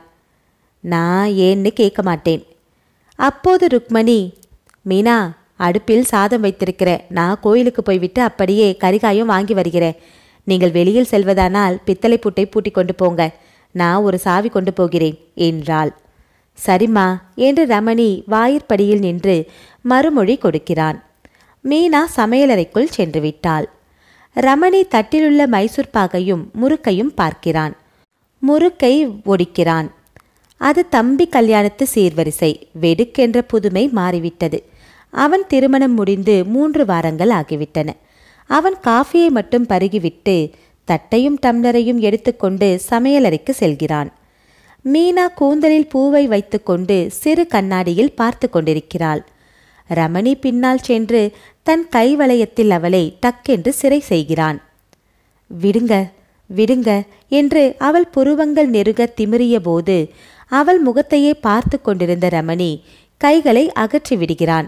நான் ஏன்னு கேட்க மாட்டேன் அப்போது ருக்மணி மீனா அடுப்பில் சாதம் வைத்திருக்கிறேன் நான் கோயிலுக்கு போய்விட்டு அப்படியே கரிகாயும் வாங்கி வருகிறேன் நீங்கள் வெளியில் செல்வதானால் பித்தளை பூட்டை பூட்டி கொண்டு போங்க நான் ஒரு சாவி கொண்டு போகிறேன் என்றாள் சரிம்மா என்று ரமணி வாயிற்படியில் நின்று மறுமொழி கொடுக்கிறான் மீனா சமையலறைக்குள் சென்று விட்டாள் ரமணி தட்டிலுள்ள மைசூர் பாகையும் முறுக்கையும் பார்க்கிறான் முறுக்கை ஒடிக்கிறான் அது தம்பி கல்யாணத்து சீர்வரிசை வெடுக்கென்ற புதுமை மாறிவிட்டது அவன் திருமணம் முடிந்து மூன்று வாரங்கள் ஆகிவிட்டன அவன் காஃபியை மட்டும் பருகிவிட்டு தட்டையும் டம்ளரையும் எடுத்துக்கொண்டு சமையலறைக்கு செல்கிறான் மீனா கூந்தலில் பூவை வைத்துக்கொண்டு சிறு கண்ணாடியில் பார்த்து கொண்டிருக்கிறாள் ரமணி பின்னால் சென்று தன் கைவளையத்தில் அவளை டக்கென்று சிறை செய்கிறான் விடுங்க விடுங்க என்று அவள் புருவங்கள் நெருக திமிரிய போது அவள் முகத்தையே பார்த்து கொண்டிருந்த ரமணி கைகளை அகற்றி விடுகிறான்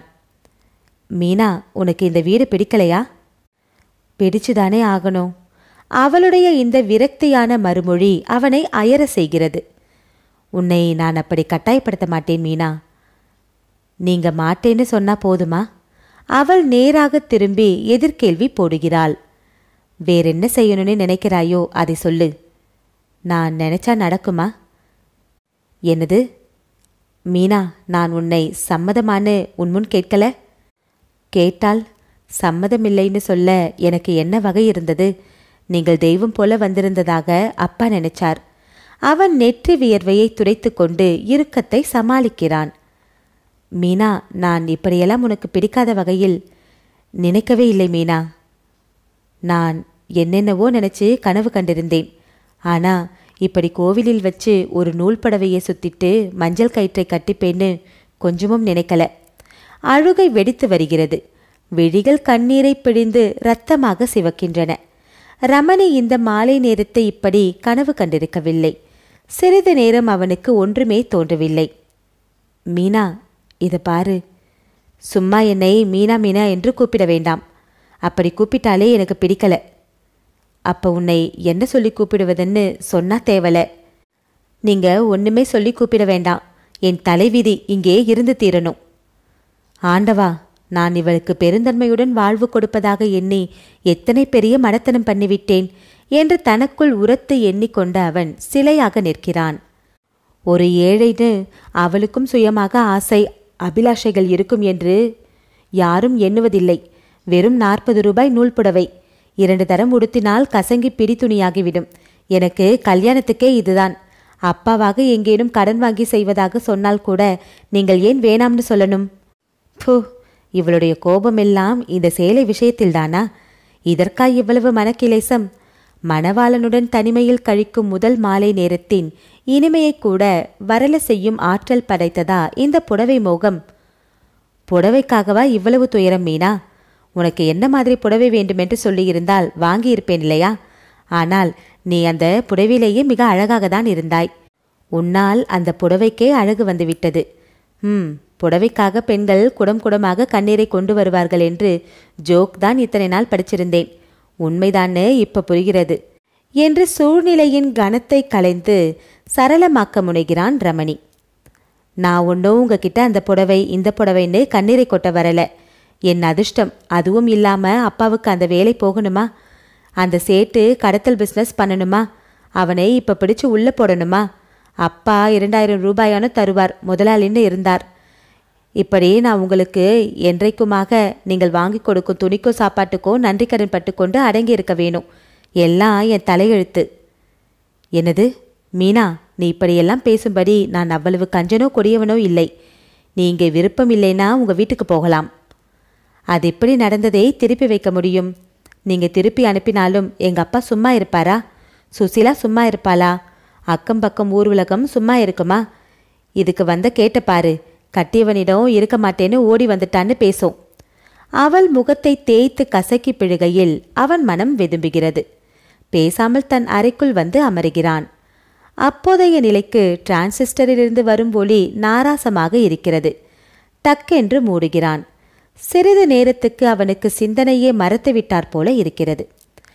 மீனா உனக்கு இந்த வீடு பிடிக்கலையா பிடிச்சுதானே ஆகணும் அவளுடைய இந்த விரக்தியான மறுமொழி அவனை அயர செய்கிறது உன்னை நான் அப்படி கட்டாயப்படுத்த மாட்டேன் மீனா நீங்க மாட்டேன்னு சொன்னா போதுமா அவள் நேராக திரும்பி எதிர்கேள்வி போடுகிறாள் வேறென்ன செய்யணும்னு நினைக்கிறாயோ அதை சொல்லு நான் நினைச்சா நடக்குமா என்னது மீனா நான் உன்னை சம்மதமான்னு உன் முன் கேட்கல கேட்டால் சம்மதமில்லைன்னு சொல்ல எனக்கு என்ன வகை இருந்தது நீங்கள் தெய்வம் போல வந்திருந்ததாக அப்பா நினைச்சார் அவன் நெற்றி வியர்வையை துடைத்து கொண்டு இறுக்கத்தை சமாளிக்கிறான் மீனா நான் இப்படியெல்லாம் உனக்கு பிடிக்காத வகையில் நினைக்கவே இல்லை மீனா நான் என்னென்னவோ நினைச்சு கனவு கண்டிருந்தேன் ஆனா இப்படி கோவிலில் வச்சு ஒரு நூல் படவையை சுத்திட்டு மஞ்சள் கயிற்றை கட்டிப்பேன்னு கொஞ்சமும் நினைக்கல அழுகை வெடித்து வருகிறது விழிகள் கண்ணீரை பிழிந்து இரத்தமாக சிவக்கின்றன ரமணி இந்த மாலை நேரத்தை இப்படி கனவு கண்டிருக்கவில்லை சிறிது நேரம் அவனுக்கு ஒன்றுமே தோன்றவில்லை மீனா இதை பாரு சும்மா என்னை மீனா மீனா என்று கூப்பிட வேண்டாம் அப்படி கூப்பிட்டாலே எனக்கு பிடிக்கல அப்ப உன்னை என்ன சொல்லி கூப்பிடுவதுன்னு சொன்னா தேவல நீங்க ஒண்ணுமே சொல்லி கூப்பிட வேண்டாம் என் தலைவிதி இங்கே இருந்து தீரணும் ஆண்டவா நான் இவளுக்கு பெருந்தன்மையுடன் வாழ்வு கொடுப்பதாக எண்ணி எத்தனை பெரிய மடத்தனம் பண்ணிவிட்டேன் என்று தனக்குள் உரத்து எண்ணிக்கொண்ட அவன் சிலையாக நிற்கிறான் ஒரு ஏழைன்னு அவளுக்கும் சுயமாக ஆசை அபிலாஷைகள் இருக்கும் என்று யாரும் எண்ணுவதில்லை வெறும் நாற்பது ரூபாய் நூல் புடவை இரண்டு தரம் உடுத்தினால் கசங்கி பிடி துணியாகிவிடும் எனக்கு கல்யாணத்துக்கே இதுதான் அப்பாவாக எங்கேனும் கடன் வாங்கி செய்வதாக சொன்னால் கூட நீங்கள் ஏன் வேணாம்னு சொல்லணும் பூ இவளுடைய கோபமெல்லாம் இந்த சேலை விஷயத்தில்தானா இதற்கா இவ்வளவு மனக்கிலேசம் மணவாளனுடன் தனிமையில் கழிக்கும் முதல் மாலை நேரத்தின் இனிமையை கூட வரல செய்யும் ஆற்றல் படைத்ததா இந்த புடவை மோகம் புடவைக்காகவா இவ்வளவு துயரம் மீனா உனக்கு என்ன மாதிரி புடவை வேண்டுமென்று சொல்லியிருந்தால் வாங்கியிருப்பேன் இல்லையா ஆனால் நீ அந்த புடவையிலேயே மிக அழகாக தான் இருந்தாய் உன்னால் அந்த புடவைக்கே அழகு வந்துவிட்டது ம் புடவைக்காக பெண்கள் குடம் குடமாக கண்ணீரை கொண்டு வருவார்கள் என்று ஜோக் தான் இத்தனை நாள் படிச்சிருந்தேன் உண்மைதான்னு இப்ப புரிகிறது என்று சூழ்நிலையின் கனத்தை கலைந்து சரளமாக்க முனைகிறான் ரமணி நான் ஒன்றும் உங்ககிட்ட அந்த புடவை இந்த புடவைன்னு கண்ணீரை கொட்ட வரல என் அதிர்ஷ்டம் அதுவும் இல்லாம அப்பாவுக்கு அந்த வேலை போகணுமா அந்த சேட்டு கடத்தல் பிஸ்னஸ் பண்ணணுமா அவனை இப்ப பிடிச்சு உள்ள போடணுமா அப்பா இரண்டாயிரம் ரூபாயான தருவார் முதலாளின்னு இருந்தார் இப்படி நான் உங்களுக்கு என்றைக்குமாக நீங்கள் வாங்கி கொடுக்கும் துணிக்கோ சாப்பாட்டுக்கோ நன்றி கடன் பட்டுக்கொண்டு அடங்கி இருக்க வேணும் எல்லாம் என் தலையெழுத்து என்னது மீனா நீ இப்படியெல்லாம் பேசும்படி நான் அவ்வளவு கஞ்சனோ கொடியவனோ இல்லை நீ இங்கே விருப்பம் இல்லைன்னா உங்க வீட்டுக்கு போகலாம் அது எப்படி நடந்ததை திருப்பி வைக்க முடியும் நீங்க திருப்பி அனுப்பினாலும் எங்க அப்பா சும்மா இருப்பாரா சுசீலா சும்மா இருப்பாளா அக்கம் பக்கம் ஊர் உலகம் சும்மா இருக்குமா இதுக்கு வந்த கேட்ட பாரு கட்டியவனிடம் இருக்க மாட்டேன்னு ஓடி வந்துட்டான்னு பேசும் அவள் முகத்தை தேய்த்து கசக்கி பிழுகையில் அவன் மனம் வெதும்புகிறது பேசாமல் தன் அறைக்குள் வந்து அமருகிறான் அப்போதைய நிலைக்கு டிரான்சிஸ்டரிலிருந்து வரும் ஒளி நாராசமாக இருக்கிறது டக்கென்று மூடுகிறான் சிறிது நேரத்துக்கு அவனுக்கு சிந்தனையே மறத்துவிட்டாற் போல இருக்கிறது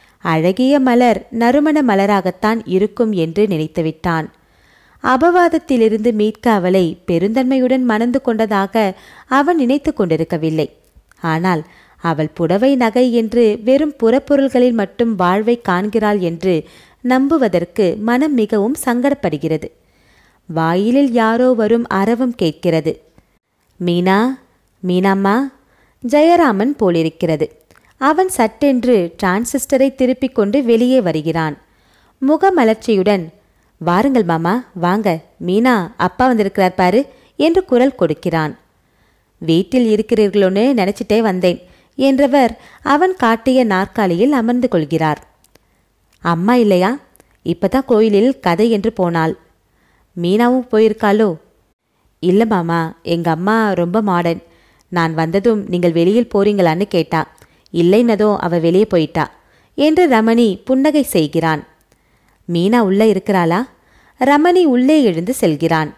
அழகிய மலர் நறுமண மலராகத்தான் இருக்கும் என்று நினைத்துவிட்டான் அபவாதத்திலிருந்து மீட்க அவளை பெருந்தன்மையுடன் மணந்து கொண்டதாக அவன் நினைத்து கொண்டிருக்கவில்லை ஆனால் அவள் புடவை நகை என்று வெறும் புறப்பொருள்களில் மட்டும் வாழ்வை காண்கிறாள் என்று நம்புவதற்கு மனம் மிகவும் சங்கடப்படுகிறது வாயிலில் யாரோ வரும் அரவம் கேட்கிறது மீனா மீனாம்மா ஜெயராமன் போலிருக்கிறது அவன் சட்டென்று டிரான்சிஸ்டரை திருப்பிக் கொண்டு வெளியே வருகிறான் முகமலர்ச்சியுடன் வாருங்கள் மாமா வாங்க மீனா அப்பா வந்திருக்கிறார் பாரு என்று குரல் கொடுக்கிறான் வீட்டில் இருக்கிறீர்களோன்னு நினைச்சிட்டே வந்தேன் என்றவர் அவன் காட்டிய நாற்காலியில் அமர்ந்து கொள்கிறார் அம்மா இல்லையா இப்பதான் கோயிலில் கதை என்று போனாள் மீனாவும் போயிருக்காளோ இல்லை மாமா எங்க அம்மா ரொம்ப மாடர்ன் நான் வந்ததும் நீங்கள் வெளியில் போறீங்களான்னு கேட்டா இல்லைன்னதும் அவ வெளியே போயிட்டா என்று ரமணி புன்னகை செய்கிறான் மீனா உள்ள இருக்கிறாளா ரமணி உள்ளே எழுந்து செல்கிறான்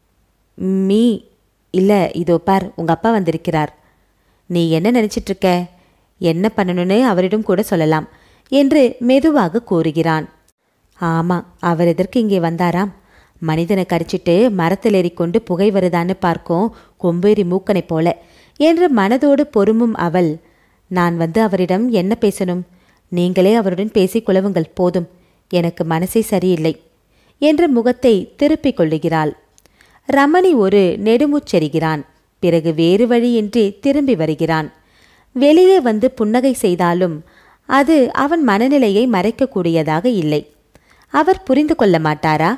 மீ இல்ல இதோ பார் உங்க அப்பா வந்திருக்கிறார் நீ என்ன நினைச்சிட்டு இருக்க என்ன பண்ணணும்னு அவரிடம் கூட சொல்லலாம் என்று மெதுவாக கூறுகிறான் ஆமா அவர் எதற்கு இங்கே வந்தாராம் மனிதனை கடிச்சிட்டு மரத்தில் ஏறிக்கொண்டு புகை வருதான்னு பார்க்கும் கொம்பேறி மூக்கனை போல என்று மனதோடு பொறுமும் அவள் நான் வந்து அவரிடம் என்ன பேசணும் நீங்களே அவருடன் பேசிக் கொள்ளவுங்கள் போதும் எனக்கு மனசே சரியில்லை என்று முகத்தை திருப்பிக் கொள்ளுகிறாள் ரமணி ஒரு நெடுமுச்செறிகிறான் பிறகு வேறு வழியின்றி திரும்பி வருகிறான் வெளியே வந்து புன்னகை செய்தாலும் அது அவன் மனநிலையை மறைக்கக்கூடியதாக இல்லை அவர் புரிந்து கொள்ள மாட்டாரா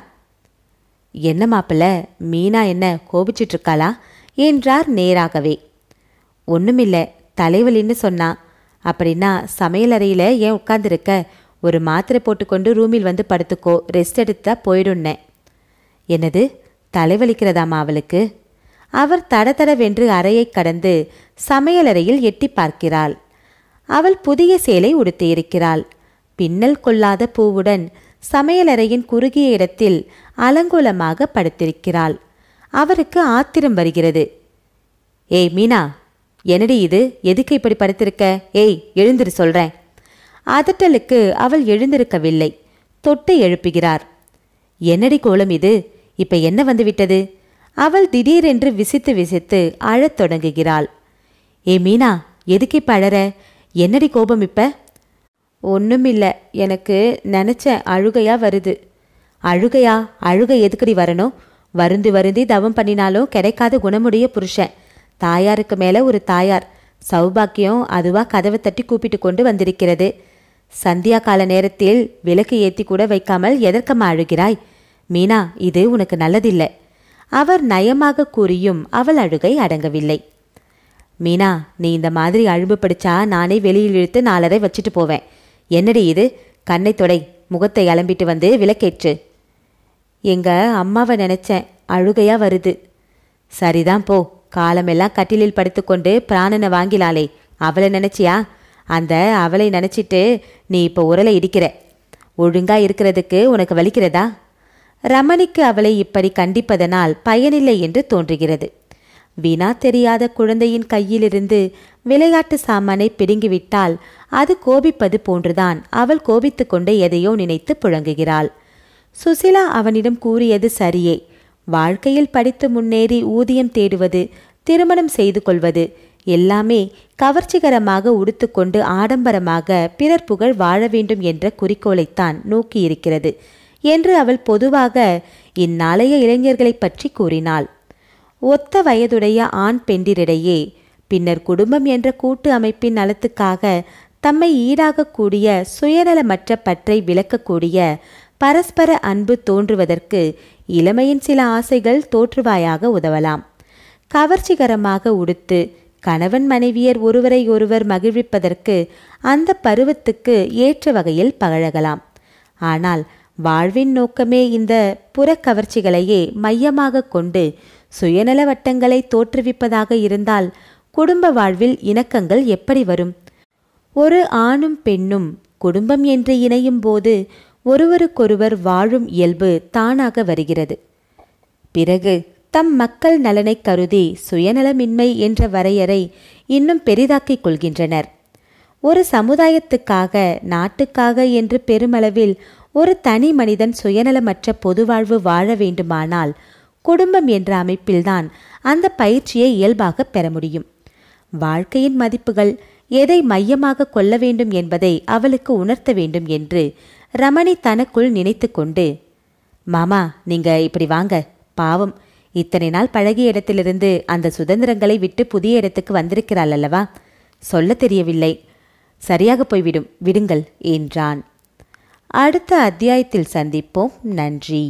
என்ன மாப்பிள்ள மீனா என்ன கோபிச்சிட்டு இருக்காளா என்றார் நேராகவே ஒண்ணுமில்ல தலைவலின்னு சொன்னா அப்படின்னா சமையலறையில் ஏன் உட்கார்ந்திருக்க ஒரு மாத்திரை போட்டுக்கொண்டு ரூமில் வந்து படுத்துக்கோ ரெஸ்ட் எடுத்தா போயிடுன்னேன் என்னது தலைவலிக்கிறதாமா அவளுக்கு அவர் தடதடவென்று அறையை கடந்து சமையலறையில் எட்டி பார்க்கிறாள் அவள் புதிய சேலை உடுத்தியிருக்கிறாள் பின்னல் கொள்ளாத பூவுடன் சமையலறையின் குறுகிய இடத்தில் அலங்கோலமாக படுத்திருக்கிறாள் அவருக்கு ஆத்திரம் வருகிறது ஏய் மீனா என்னடி இது எதுக்கு இப்படி படுத்திருக்க ஏய் எழுந்திரு சொல்றேன் அதட்டலுக்கு அவள் எழுந்திருக்கவில்லை தொட்டு எழுப்புகிறார் என்னடி கோலம் இது இப்ப என்ன வந்து விட்டது அவள் திடீரென்று விசித்து விசித்து அழத் தொடங்குகிறாள் ஏ மீனா எதுக்கு இப்ப அழற என்னடி கோபம் இப்ப ஒண்ணுமில்ல எனக்கு நினைச்ச அழுகையா வருது அழுகையா அழுகை எதுக்குடி வரணும் வருந்தி வருந்தி தவம் பண்ணினாலும் கிடைக்காத குணமுடைய புருஷன் தாயாருக்கு மேல ஒரு தாயார் சௌபாக்கியம் அதுவா கதவை தட்டி கூப்பிட்டு கொண்டு வந்திருக்கிறது சந்தியா கால நேரத்தில் விளக்கு ஏத்தி கூட வைக்காமல் எதற்கம்மா அழுகிறாய் மீனா இது உனக்கு நல்லதில்லை அவர் நயமாக கூறியும் அவள் அழுகை அடங்கவில்லை மீனா நீ இந்த மாதிரி அழும்பு படிச்சா நானே வெளியில் இழுத்து நாலரை வச்சுட்டு போவேன் என்னடி இது கண்ணை தொடை முகத்தை அலம்பிட்டு வந்து விளக்கேற்று எங்க அம்மாவை நினைச்சேன் அழுகையா வருது சரிதான் போ காலமெல்லாம் கட்டிலில் படுத்துக்கொண்டு பிராணனை வாங்கிலாளே அவளை நினைச்சியா அந்த அவளை நினைச்சிட்டு நீ இப்போ உரலை இடிக்கிற ஒழுங்கா இருக்கிறதுக்கு உனக்கு வலிக்கிறதா ரமணிக்கு அவளை இப்படி கண்டிப்பதனால் பயனில்லை என்று தோன்றுகிறது வீணா தெரியாத குழந்தையின் கையிலிருந்து விளையாட்டு சாமானை பிடுங்கிவிட்டால் அது கோபிப்பது போன்றுதான் அவள் கோபித்துக்கொண்டு எதையோ நினைத்து புழங்குகிறாள் சுசிலா அவனிடம் கூறியது சரியே வாழ்க்கையில் படித்து முன்னேறி ஊதியம் தேடுவது திருமணம் செய்து கொள்வது எல்லாமே கவர்ச்சிகரமாக உடுத்துக்கொண்டு ஆடம்பரமாக பிறர் புகழ் வாழ வேண்டும் என்ற குறிக்கோளைத்தான் நோக்கியிருக்கிறது என்று அவள் பொதுவாக இந்நாளைய இளைஞர்களைப் பற்றி கூறினாள் ஒத்த வயதுடைய ஆண் பெண்டிரிடையே பின்னர் குடும்பம் என்ற கூட்டு அமைப்பின் நலத்துக்காக தம்மை ஈடாகக்கூடிய சுயநலமற்ற பற்றை விளக்கக்கூடிய பரஸ்பர அன்பு தோன்றுவதற்கு இளமையின் சில ஆசைகள் தோற்றுவாயாக உதவலாம் கவர்ச்சிகரமாக உடுத்து கணவன் மனைவியர் ஒருவரை ஒருவர் மகிழ்விப்பதற்கு அந்த பருவத்துக்கு ஏற்ற வகையில் பழகலாம் ஆனால் வாழ்வின் நோக்கமே இந்த புறக்கவர்ச்சிகளையே மையமாக கொண்டு சுயநல வட்டங்களை தோற்றுவிப்பதாக இருந்தால் குடும்ப வாழ்வில் இணக்கங்கள் எப்படி வரும் ஒரு ஆணும் பெண்ணும் குடும்பம் என்று இணையும் போது ஒருவருக்கொருவர் வாழும் இயல்பு தானாக வருகிறது பிறகு தம் மக்கள் நலனை கருதி சுயநலமின்மை என்ற வரையறை இன்னும் பெரிதாக்கிக் கொள்கின்றனர் ஒரு சமுதாயத்துக்காக நாட்டுக்காக என்று பெருமளவில் ஒரு தனி மனிதன் சுயநலமற்ற பொதுவாழ்வு வாழ வேண்டுமானால் குடும்பம் என்ற அமைப்பில்தான் அந்த பயிற்சியை இயல்பாக பெற முடியும் வாழ்க்கையின் மதிப்புகள் எதை மையமாக கொள்ள வேண்டும் என்பதை அவளுக்கு உணர்த்த வேண்டும் என்று ரமணி தனக்குள் நினைத்து கொண்டு மாமா நீங்க இப்படி வாங்க பாவம் இத்தனை நாள் பழகிய இடத்திலிருந்து அந்த சுதந்திரங்களை விட்டு புதிய இடத்துக்கு வந்திருக்கிறாள் அல்லவா சொல்ல தெரியவில்லை சரியாக போய்விடும் விடுங்கள் என்றான் அடுத்த அத்தியாயத்தில் சந்திப்போம் நன்றி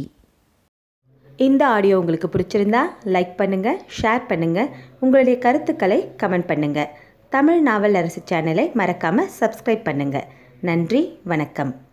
இந்த ஆடியோ உங்களுக்கு பிடிச்சிருந்தா லைக் பண்ணுங்க ஷேர் பண்ணுங்க உங்களுடைய கருத்துக்களை கமெண்ட் பண்ணுங்க தமிழ் நாவல் அரசு சேனலை மறக்காம சப்ஸ்கிரைப் பண்ணுங்க நன்றி வணக்கம்